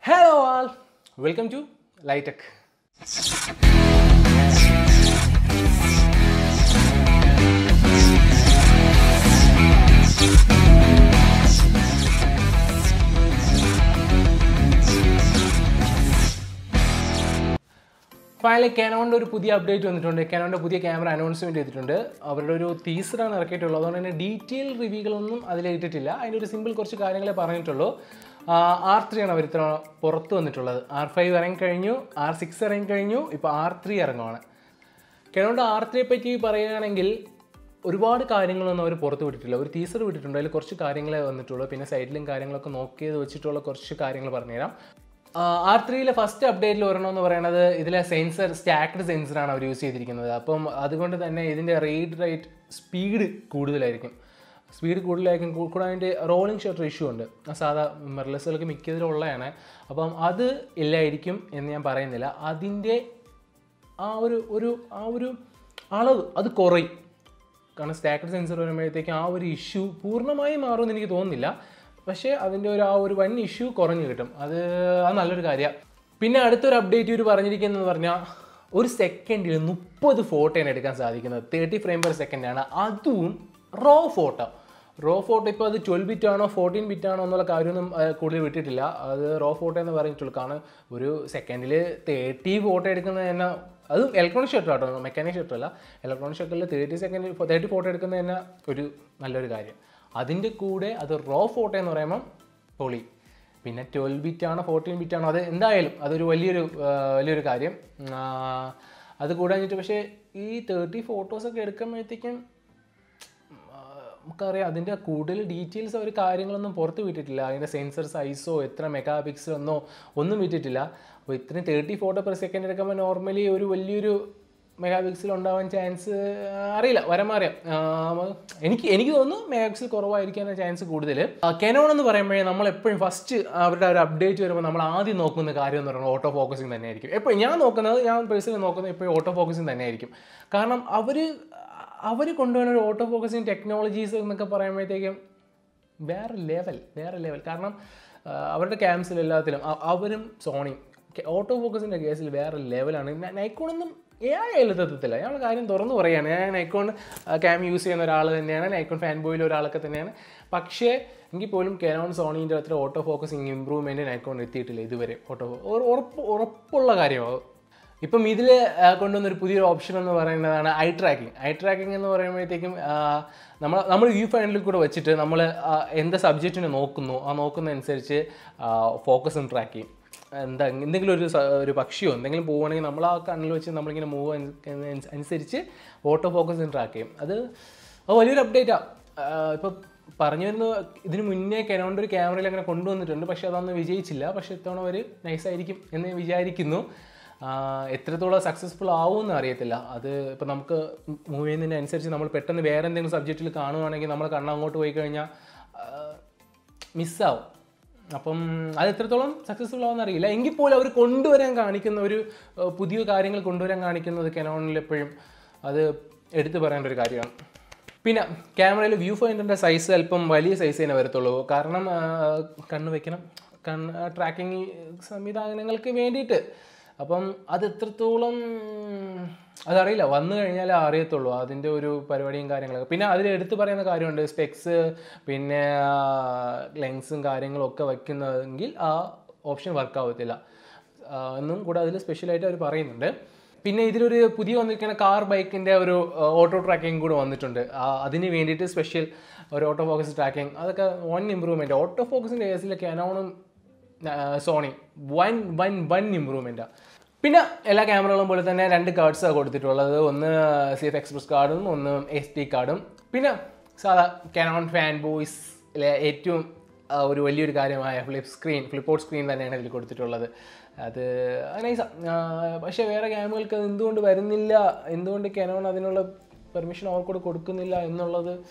hello all welcome to Lytech finally കാനോണിൻ്റെ ഒരു പുതിയ അപ്ഡേറ്റ് വന്നിട്ടുണ്ട് കാനോണിൻ്റെ പുതിയ ക്യാമറ അനൗൺസ്മെൻറ്റ് ചെയ്തിട്ടുണ്ട് അവരുടെ ഒരു ടീസറാണ് ഇറക്കിയിട്ടുള്ളത് അതുകൊണ്ട് തന്നെ ഡീറ്റെയിൽ റിവ്യൂകളൊന്നും അതിലിട്ടിട്ടില്ല അതിൻ്റെ ഒരു സിമ്പിൾ കുറച്ച് കാര്യങ്ങളെ പറഞ്ഞിട്ടുള്ളൂ ആർ ത്രീ ആണ് അവർ ഇത്ര പുറത്ത് വന്നിട്ടുള്ളത് ആർ ഫൈവ് ഇറങ്ങി കഴിഞ്ഞു ആർ സിക്സ് ഇറങ്ങി കഴിഞ്ഞു ഇപ്പോൾ ആർ ത്രീ ഇറങ്ങുവാണ് കാനോണിൻ്റെ ആർ ത്രീയെ പറ്റി പറയുകയാണെങ്കിൽ ഒരുപാട് കാര്യങ്ങളൊന്നും അവർ പുറത്ത് വിട്ടിട്ടില്ല ഒരു ടീസർ വിട്ടിട്ടുണ്ട് അതിൽ കുറച്ച് കാര്യങ്ങളെ വന്നിട്ടുള്ളൂ പിന്നെ സൈഡിലും കാര്യങ്ങളൊക്കെ നോക്കിയത് വെച്ചിട്ടുള്ള കുറച്ച് കാര്യങ്ങൾ പറഞ്ഞുതരാം ആർ ത്രീയിലെ ഫസ്റ്റ് അപ്ഡേറ്റിൽ ഒരെണ്ണം എന്ന് പറയുന്നത് ഇതിലെ സെൻസർ സ്റ്റാക്ഡ് സെൻസറാണ് അവർ യൂസ് ചെയ്തിരിക്കുന്നത് അപ്പം അതുകൊണ്ട് തന്നെ ഇതിൻ്റെ റീഡ് റേറ്റ് സ്പീഡ് കൂടുതലായിരിക്കും സ്പീഡ് കൂടുതലായിരിക്കും കൂ- കൂടാതെ അതിൻ്റെ റോളിംഗ് ഷട്ടർ ഇഷ്യൂ ഉണ്ട് ആ സാധാ മെർലെസുകൾക്ക് മിക്കതിലും ഉള്ളതാണ് അപ്പം അത് ഇല്ലായിരിക്കും എന്ന് ഞാൻ പറയുന്നില്ല അതിൻ്റെ ആ ഒരു ഒരു ആ ഒരു അളവ് അത് കുറയും കാരണം സ്റ്റാക്കഡ് സെൻസർ വരുമ്പോഴത്തേക്കും ആ ഒരു ഇഷ്യൂ പൂർണ്ണമായും മാറുമെന്ന് എനിക്ക് തോന്നുന്നില്ല പക്ഷേ അതിൻ്റെ ഒരു ആ ഒരു വൻ ഇഷ്യൂ കുറഞ്ഞു കിട്ടും അത് അത് നല്ലൊരു കാര്യമാണ് പിന്നെ അടുത്തൊരു അപ്ഡേറ്റ് ഇവർ പറഞ്ഞിരിക്കുന്നത് പറഞ്ഞാൽ ഒരു സെക്കൻഡിൽ മുപ്പത് ഫോട്ടോയാണ് എടുക്കാൻ സാധിക്കുന്നത് തേർട്ടി ഫ്രെയിം പെർ സെക്കൻഡാണ് അതും റോ ഫോട്ടോ റോ ഫോട്ടോ ഇപ്പോൾ അത് ട്വൽവ് ബിറ്റ് ആണോ ഫോർട്ടീൻ ബിറ്റ് ആണോ എന്നുള്ള കാര്യമൊന്നും ആ, കൂടുതൽ വിട്ടിട്ടില്ല അത് റോ ഫോട്ടോ എന്ന് പറഞ്ഞിട്ടുള്ളൂ കാരണം ഒരു സെക്കൻഡിൽ തേർട്ടി ഫോട്ടോ എടുക്കുന്നത് തന്നെ അതും ഇലക്ട്രോണിക് ഷട്ടർ കേട്ടോ മെക്കാനിക് ഷട്ടർ അല്ല ഇലക്ട്രോണിക് ഷട്ടറിൽ തേർട്ടി സെക്കൻഡിൽ തേർട്ടി ഫോട്ടോ എടുക്കുന്നത് തന്നെ ഒരു നല്ലൊരു കാര്യം അതിൻ്റെ കൂടെ അത് റോ ഫോട്ടോ എന്ന് പറയുമ്പം പൊളി പിന്നെ ട്വൽവ് ബിറ്റ് ആണോ ഫോർട്ടീൻ ബിറ്റ് ആണോ അത് എന്തായാലും അതൊരു വലിയൊരു ആ, വലിയൊരു കാര്യം ആ, അത് കൂടാഞ്ഞിട്ട് പക്ഷേ ഈ തേർട്ടി ഫോട്ടോസൊക്കെ എടുക്കുമ്പോഴത്തേക്കും ആ, നമുക്കറിയാം അതിൻ്റെ കൂടുതൽ ഡീറ്റെയിൽസ് അവർ കാര്യങ്ങളൊന്നും പുറത്ത് വിട്ടിട്ടില്ല അതിൻ്റെ സെൻസർ സൈസോ എത്ര മെഗാ പിക്സൽ എന്നോ ഒന്നും വിട്ടിട്ടില്ല അപ്പോൾ ഇത്രയും തേർട്ടി ഫോട്ടോ പെർ സെക്കൻഡ് എടുക്കുമ്പോൾ നോർമലി ഒരു വലിയൊരു മെഗാ പിക്സൽ ഉണ്ടാവാൻ ചാൻസ് അറിയില്ല വരമാറിയാം ആ, എനിക്ക് എനിക്ക് തോന്നുന്നു മെഗാ പിക്സൽ കുറവായിരിക്കാൻ ചാൻസ് കൂടുതൽ കെനോൺ എന്ന് പറയുമ്പോഴേ നമ്മൾ എപ്പോഴും ഫസ്റ്റ് അവരുടെ ഒരു അപ്ഡേറ്റ് വരുമ്പോൾ നമ്മൾ ആദ്യം നോക്കുന്ന കാര്യം എന്ന് പറയുന്നത് ഓട്ടോ ഫോക്കസിങ് തന്നെയായിരിക്കും എപ്പോഴും ഞാൻ നോക്കുന്നത് ഞാൻ പേഴ്സണലി നോക്കുന്നത് എപ്പോഴും ഓട്ടോ ഫോക്കസിങ് തന്നെയായിരിക്കും കാരണം അവർ അവർ കൊണ്ടുവരുന്ന ഒരു ഓട്ടോ ഫോക്കസിങ് ടെക്നോളജീസ് എന്നൊക്കെ പറയുമ്പോഴത്തേക്കും വേറെ ലെവൽ വേറെ ലെവൽ കാരണം ആ, അവരുടെ ക്യാമ്സിൽ എല്ലാത്തിലും അ- അവരും സോണിയും ഓട്ടോ ഫോക്കസിൻ്റെ കേസിൽ വേറെ ലെവലാണ് നൈക്കോണൊന്നും ഏഴ് എഴുതത്തില്ല ഞാൻ കാര്യം തുറന്നു പറയുകയാണ് ഞാൻ നൈക്കോൺ ക്യാം യൂസ് ചെയ്യുന്ന ഒരാൾ തന്നെയാണ് നൈക്കോൺ ഫാൻ ബോയിൽ ഒരാളൊക്കെ തന്നെയാണ് പക്ഷേ എങ്കിൽ പോലും കെനോൺ സോണീൻ്റെ അത്ര ഓട്ടോ ഫോക്കസിങ് ഇമ്പ്രൂവ്മെൻറ്റ് നൈക്കോൺ എത്തിയിട്ടില്ല ഇതുവരെ ഓട്ടോ ഉറപ്പ് ഉറപ്പുള്ള കാര്യമാണ് ഇപ്പം ഇതിൽ കൊണ്ടുവന്നൊരു പുതിയൊരു ഓപ്ഷൻ എന്ന് പറയുന്നതാണ് ഐ ട്രാക്കിംഗ് ഐ ട്രാക്കിംഗ് എന്ന് പറയുമ്പോഴത്തേക്കും ആ, നമ്മൾ നമ്മൾ വ്യൂ ഫൈനലിൽ കൂടെ വെച്ചിട്ട് നമ്മൾ എന്ത് സബ്ജക്റ്റിനെ നോക്കുന്നു ആ നോക്കുന്ന അനുസരിച്ച് ഫോക്കസും ട്രാക്ക് ചെയ്യും എന്താ എന്തെങ്കിലും ഒരു സ- ഒരു പക്ഷിയോ എന്തെങ്കിലും പോവുകയാണെങ്കിൽ നമ്മൾ ആ കണ്ണിൽ വെച്ച് നമ്മളിങ്ങനെ മൂവ് അനുസരിച്ച് ഓട്ടോ ഫോക്കസും ട്രാക്ക് ചെയ്യും അത് അത് വലിയൊരു അപ്ഡേറ്റാണ് ഇപ്പോൾ പറഞ്ഞു വരുന്നത് ഇതിന് മുന്നേ കെനോണിൻ്റെ ഒരു ക്യാമറയിൽ അങ്ങനെ കൊണ്ടുവന്നിട്ടുണ്ട് പക്ഷേ അതൊന്നും വിജയിച്ചില്ല പക്ഷേ ഇത്തവണ അവർ നൈസായിരിക്കും എന്ന് വിചാരിക്കുന്നു ആഹ് എത്രത്തോളം സക്സസ്ഫുൾ ആവുമെന്ന് അറിയത്തില്ല അത് ഇപ്പം നമുക്ക് മൂവ് ചെയ്യുന്നതിന് അനുസരിച്ച് നമ്മൾ പെട്ടെന്ന് വേറെ എന്തെങ്കിലും സബ്ജക്റ്റിൽ കാണുവാണെങ്കിൽ നമ്മൾ കണ്ണങ്ങോട്ട് പോയി കഴിഞ്ഞാൽ മിസ്സാവും അപ്പം അത് എത്രത്തോളം സക്സസ്ഫുൾ ആവുമെന്ന് അറിയില്ല എങ്കിൽ പോലും അവർ കൊണ്ടുവരാൻ കാണിക്കുന്ന ഒരു ആഹ് പുതിയ കാര്യങ്ങൾ കൊണ്ടുവരാൻ കാണിക്കുന്നത് കെനോണിൽ എപ്പോഴും അത് എടുത്തു പറയേണ്ട ഒരു കാര്യമാണ് പിന്നെ ക്യാമറയിൽ വ്യൂ ഫൈൻഡറിൻ്റെ സൈസ് അല്പം വലിയ സൈസ് തന്നെ വരത്തുള്ളൂ കാരണം ആ, കണ്ണ് വെക്കണം കണ്ണ് ട്രാക്കിംഗ് സംവിധാനങ്ങൾക്ക് വേണ്ടിയിട്ട് അപ്പം അത് എത്രത്തോളം അതറിയില്ല വന്നു കഴിഞ്ഞാലേ അറിയത്തുള്ളൂ അതിൻ്റെ ഒരു പരിപാടിയും കാര്യങ്ങളൊക്കെ പിന്നെ അതിൽ എടുത്തു പറയുന്ന കാര്യമുണ്ട് സ്പെക്സ് പിന്നെ ലെൻസും കാര്യങ്ങളും ഒക്കെ വയ്ക്കുന്നതെങ്കിൽ ആ ഓപ്ഷൻ വർക്ക് ആവത്തില്ല ആ, എന്നും കൂടെ അതിൽ സ്പെഷ്യലായിട്ട് അവർ പറയുന്നുണ്ട് പിന്നെ ഇതിലൊരു പുതിയ വന്നിരിക്കുന്ന കാർ ബൈക്കിൻ്റെ ഒരു ഓട്ടോ ട്രാക്കിംഗ് കൂടെ വന്നിട്ടുണ്ട് ആ, അതിന് വേണ്ടിയിട്ട് സ്പെഷ്യൽ ഒരു ഓട്ടോ ഫോക്കസ് ട്രാക്കിംഗ് അതൊക്കെ വൺ ഇമ്പ്രൂവ്മെൻറ്റ് ഓട്ടോ ഫോക്കസിൻ്റെ കേസിൽ കനോണും സോണി വൺ വൺ വൺ ഇമ്പ്രൂവ്മെൻറ്റാണ് പിന്നെ എല്ലാ ക്യാമറകളും പോലെ തന്നെ രണ്ട് കാർഡ്സാണ് കൊടുത്തിട്ടുള്ളത് ഒന്ന് സി എഫ് എക്സ്പ്രസ് കാർഡും ഒന്ന് എസ് ടി കാർഡും പിന്നെ സാധാ കാനോൺ ഫാൻ ബോയ്സിലെ ഏറ്റവും ആ, ഒരു വലിയൊരു കാര്യമായ ഫ്ലിപ്പ് സ്ക്രീൻ ഫ്ലിപ്പോർട്ട് സ്ക്രീൻ തന്നെയാണ് ഇതിൽ കൊടുത്തിട്ടുള്ളത് അത് നൈസാ പക്ഷേ വേറെ ക്യാമുകൾക്ക് അത് എന്തുകൊണ്ട് വരുന്നില്ല എന്തുകൊണ്ട് കെനോൺ അതിനുള്ള പെർമിഷൻ അവർക്കൂടെ കൊടുക്കുന്നില്ല എന്നുള്ളത്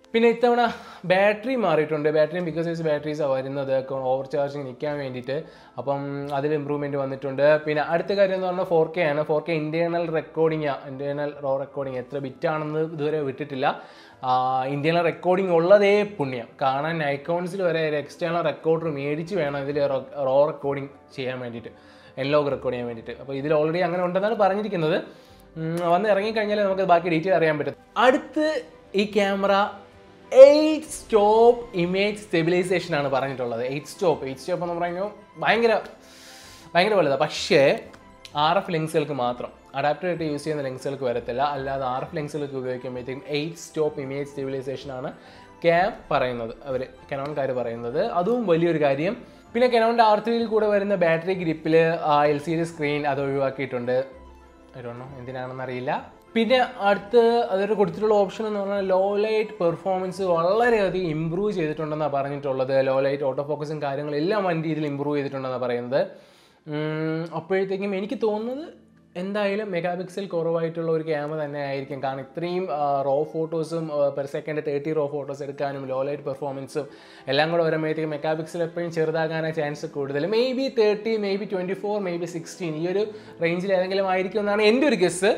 പിന്നെ ഇത്തവണ ബാറ്ററി മാറിയിട്ടുണ്ട് ബാറ്ററി ബിക്കോസ് സൈസ് ബാറ്ററീസാണ് വരുന്നത് ഓവർ ചാർജിങ് നിൽക്കാൻ വേണ്ടിയിട്ട് അപ്പം അതിൽ ഇമ്പ്രൂവ്മെൻറ്റ് വന്നിട്ടുണ്ട് പിന്നെ അടുത്ത കാര്യം എന്ന് പറഞ്ഞാൽ ഫോർ കെ ആണ് four K internal recording internal raw recording എത്ര ബിറ്റാണെന്ന് ഇതുവരെ വിട്ടിട്ടില്ല ഇൻറ്റേർണൽ റെക്കോർഡിംഗ് ഉള്ളതേ പുണ്യം കാണാൻ നൈക്കോൺസിൽ വരെ ഒരു എക്സ്റ്റേണൽ റെക്കോർഡർ മേടിച്ച് വേണം ഇതിൽ റോ റെക്കോർഡിംഗ് ചെയ്യാൻ വേണ്ടിയിട്ട് എൻലോഗ് റെക്കോർഡ് ചെയ്യാൻ വേണ്ടിയിട്ട് അപ്പോൾ ഇതിൽ ഓൾറെഡി അങ്ങനെ ഉണ്ടെന്നാണ് പറഞ്ഞിരിക്കുന്നത് ഉം, വന്ന് ഇറങ്ങിക്കഴിഞ്ഞാൽ നമുക്ക് ബാക്കി ഡീറ്റെയിൽ അറിയാൻ പറ്റും അടുത്ത് ഈ camera eight stop image stabilization ആണ് പറഞ്ഞിട്ടുള്ളത് എയ്റ്റ് സ്റ്റോപ്പ് എയ്റ്റ് സ്റ്റോപ്പ് എന്ന് പറയുമ്പോൾ ഭയങ്കര ഭയങ്കര വലുതാണ് പക്ഷേ ആർ എഫ് ലെൻസുകൾക്ക് മാത്രം അഡാപ്റ്റർ ആയിട്ട് യൂസ് ചെയ്യുന്ന ലെൻസുകൾക്ക് വരത്തില്ല അല്ലാതെ ആർ എഫ് ലെൻസുകൾക്ക് ഉപയോഗിക്കുമ്പോഴത്തേക്കും എയ്റ്റ് സ്റ്റോപ്പ് ഇമേജ് സ്റ്റെബിലൈസേഷൻ ആണ് ക്യാം പറയുന്നത് അവർ കനോൺകാർ പറയുന്നത് അതും വലിയൊരു കാര്യം പിന്നെ കനോണിൻ്റെ ആർ ത്രീയിൽ കൂടെ വരുന്ന ബാറ്ററി ഗ്രിപ്പിൽ എൽ സി ഡി സ്ക്രീൻ അത് ഒഴിവാക്കിയിട്ടുണ്ട് ഐഡോണോ എന്തിനാണെന്ന് അറിയില്ല പിന്നെ അടുത്ത് അതൊരു കൊടുത്തിട്ടുള്ള ഓപ്ഷൻ എന്ന് പറഞ്ഞാൽ ലോ ലൈറ്റ് പെർഫോമൻസ് വളരെയധികം ഇമ്പ്രൂവ് ചെയ്തിട്ടുണ്ടെന്നാണ് പറഞ്ഞിട്ടുള്ളത് ലോ ലൈറ്റ് ഓട്ടോ ഫോക്കസും കാര്യങ്ങളും എല്ലാം വണ്ടി ഇതിൽ ഇമ്പ്രൂവ് ചെയ്തിട്ടുണ്ടെന്നാണ് പറയുന്നത് ഉം, അപ്പോഴത്തേക്കും എനിക്ക് തോന്നുന്നത് എന്തായാലും മെഗാ പിക്സൽ കുറവായിട്ടുള്ള ഒരു ക്യാമറ തന്നെ ആയിരിക്കും കാരണം ഇത്രയും റോ ഫോട്ടോസും per second thirty raw photos എടുക്കാനും ലോ ലൈറ്റ് പെർഫോമൻസും എല്ലാം കൂടെ വരുമ്പോഴത്തേക്കും മെഗാ പിക്സൽ എപ്പോഴും ചെറുതാകാനാണ് ചാൻസ് കൂടുതൽ maybe thirty maybe twenty four maybe sixteen ഈ ഒരു റേഞ്ചിൽ ഏതെങ്കിലും ആയിരിക്കും എന്നാണ് എൻ്റെ ഒരു ഗസ്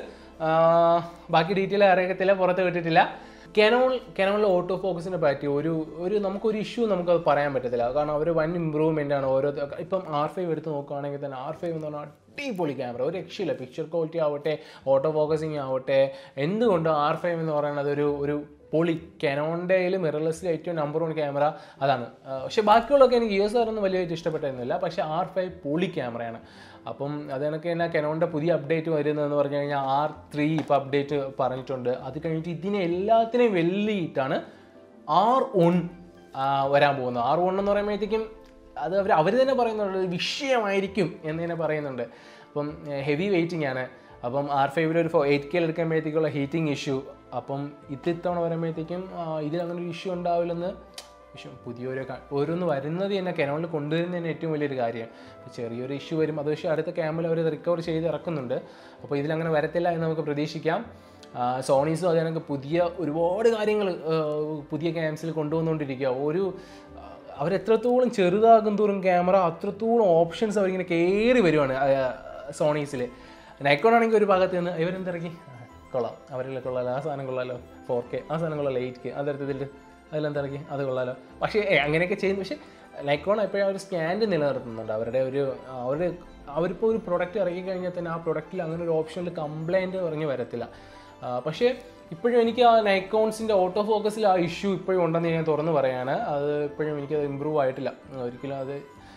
ബാക്കി ഡീറ്റെയിൽ അറിയത്തില്ല പുറത്ത് വിട്ടിട്ടില്ല കെനോൺ കെനോണിലെ ഓട്ടോ ഫോക്കസിനെ പറ്റി ഒരു ഒരു നമുക്കൊരു ഇഷ്യൂ നമുക്കത് പറയാൻ പറ്റത്തില്ല കാരണം അവർ വൻ ഇമ്പ്രൂവ്മെൻ്റ് ആണ് ഓരോ ഇപ്പം ആർ ഫൈവ് എടുത്ത് നോക്കുകയാണെങ്കിൽ തന്നെ ആർ ഫൈവ് എന്ന് പറഞ്ഞാൽ അടിപൊളി ക്യാമറ ഒരു രക്ഷയില്ല പിക്ചർ ക്വാളിറ്റി ആവട്ടെ ഓട്ടോ ഫോക്കസിങ് ആവട്ടെ എന്തുകൊണ്ടും ആർ ഫൈവ് എന്ന് പറയുന്നത് ഒരു ഒരു പൊളി കെനോണിൻ്റെ മിറർലെസ്സിൽ ഏറ്റവും നമ്പർ വൺ ക്യാമറ അതാണ് ആ, പക്ഷേ ബാക്കിയുള്ളതൊക്കെ എനിക്ക് യു എസ് ആർ ഒന്നും വലിയ ഇഷ്ടപ്പെട്ടിരുന്നില്ല പക്ഷേ ആർ ഫൈവ് പൊളി ക്യാമറയാണ് അപ്പം അത് കണക്ക് തന്നെ കെനോണിൻ്റെ പുതിയ അപ്ഡേറ്റ് വരുന്നതെന്ന് പറഞ്ഞു കഴിഞ്ഞാൽ ആർ ത്രീ ഇപ്പോൾ അപ്ഡേറ്റ് പറഞ്ഞിട്ടുണ്ട് അത് കഴിഞ്ഞിട്ട് ഇതിനെ എല്ലാത്തിനെയും വെല്ലിയിട്ടാണ് ആർ ഒൺ വരാൻ പോകുന്നത് ആർ വൺ എന്ന് പറയുമ്പോഴത്തേക്കും അത് അവർ അവർ തന്നെ പറയുന്നുണ്ട് ഒരു വിഷയമായിരിക്കും എന്ന് തന്നെ പറയുന്നുണ്ട് അപ്പം ഹെവി വെയിറ്റിംഗ് ആണ് അപ്പം ആർ ഫൈവിൽ ഒരു എയ്റ്റ് കെയിൽ എടുക്കുമ്പോഴത്തേക്കുള്ള ഹീറ്റിംഗ് ഇഷ്യൂ അപ്പം ഇത് ഇത്തവണ വരുമ്പോഴത്തേക്കും ആ, ഇതിൽ അങ്ങനെ ഒരു ഇഷ്യൂ ഉണ്ടാവില്ലെന്ന് ഇഷ്യൂ പുതിയൊരു ക- ഓരോന്ന് വരുന്നത് തന്നെ കെനോണിൽ കൊണ്ടുവരുന്നത് തന്നെ ഏറ്റവും വലിയൊരു കാര്യമാണ് അപ്പോൾ ചെറിയൊരു ഇഷ്യൂ വരും അത് പക്ഷേ അടുത്ത ക്യാമിൽ അവർ റിക്കവർ ചെയ്ത് ഇറക്കുന്നുണ്ട് അപ്പോൾ ഇതിലങ്ങനെ വരത്തില്ല എന്ന് നമുക്ക് പ്രതീക്ഷിക്കാം ആ, സോണീസും അത് കണക്ക് പുതിയ ഒരുപാട് കാര്യങ്ങൾ പുതിയ ക്യാംസിൽ കൊണ്ടുവന്നുകൊണ്ടിരിക്കുക ഒരു ആ, അവരെത്രത്തോളം ചെറുതാകും തോറും ക്യാമറ അത്രത്തോളം ഓപ്ഷൻസ് അവരിങ്ങനെ കയറി വരുവാണ് സോണീസിൽ നൈക്കോൺ ആണെങ്കിൽ ഒരു ഭാഗത്ത് നിന്ന് ഇവരെന്തിറക്കി ആ, കൊള്ളാം അവരെല്ലാം കൊള്ളാലോ ആ സാധനം കൊള്ളാലോ ഫോർ കെ ആ സാധനം കൊള്ളാലോ എയ്റ്റ് കെ അതെടുത്തതിൽ അതിലെന്തിറക്കി അത് കൊള്ളാലോ പക്ഷേ ഏ, അങ്ങനെയൊക്കെ ചെയ്യുന്നു പക്ഷേ നൈക്കോൺ എപ്പോഴും ഒരു സ്റ്റാൻഡ് നിലനിർത്തുന്നുണ്ട് അവരുടെ ഒരു അവരുടെ അവരിപ്പോൾ ഒരു പ്രൊഡക്റ്റ് ഇറങ്ങി കഴിഞ്ഞാൽ തന്നെ ആ പ്രൊഡക്റ്റിൽ അങ്ങനെ ഒരു ഓപ്ഷനിൽ കംപ്ലൈൻറ്റ് പറഞ്ഞ് വരത്തില്ല ആ, പക്ഷേ ഇപ്പോഴും എനിക്ക് ആ നൈക്കോൺസിൻ്റെ ഓട്ടോ ഫോക്കസിൽ ആ ഇഷ്യൂ ഇപ്പോഴും ഉണ്ടെന്ന് ഞാൻ തുറന്ന് പറയാണ് അത് ഇപ്പോഴും എനിക്കത് ഇമ്പ്രൂവ് ആയിട്ടില്ല ഒരിക്കലും അത്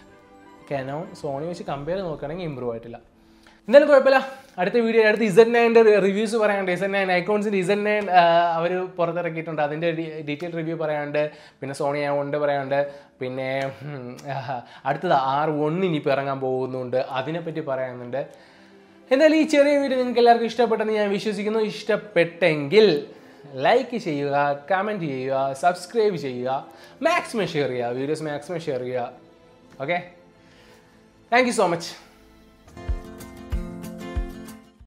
കാനോൺ സോണി വെച്ച് കമ്പയർ നോക്കുകയാണെങ്കിൽ ഇമ്പ്രൂവ് ആയിട്ടില്ല എന്തായാലും കുഴപ്പമില്ല അടുത്ത വീഡിയോ അടുത്ത ഇസഡ് നയൻ്റെ റിവ്യൂസ് പറയാനുണ്ട് ഇസഡ് നയൻ ഐക്കോൺസിൻ്റെ ഇസഡ് നയൻ അവർ പുറത്തിറക്കിയിട്ടുണ്ട് അതിൻ്റെ ഡീറ്റെയിൽ റിവ്യൂ പറയാനുണ്ട് പിന്നെ സോണി ഉണ്ട് പറയാനുണ്ട് പിന്നെ ഉം, ആഹ്, അടുത്തത് ആർ ഒന്ന് ഇനിയിപ്പോൾ ഇറങ്ങാൻ പോകുന്നുണ്ട് അതിനെപ്പറ്റി പറയാനുണ്ട് എന്തായാലും ഈ ചെറിയ വീഡിയോ നിങ്ങൾക്ക് എല്ലാവർക്കും ഇഷ്ടപ്പെട്ടെന്ന് ഞാൻ വിശ്വസിക്കുന്നു ഇഷ്ടപ്പെട്ടെങ്കിൽ ലൈക്ക് ചെയ്യുക കമൻറ്റ് ചെയ്യുക സബ്സ്ക്രൈബ് ചെയ്യുക മാക്സിമം ഷെയർ ചെയ്യുക വീഡിയോസ് മാക്സിമം ഷെയർ ചെയ്യുക okay thank you so much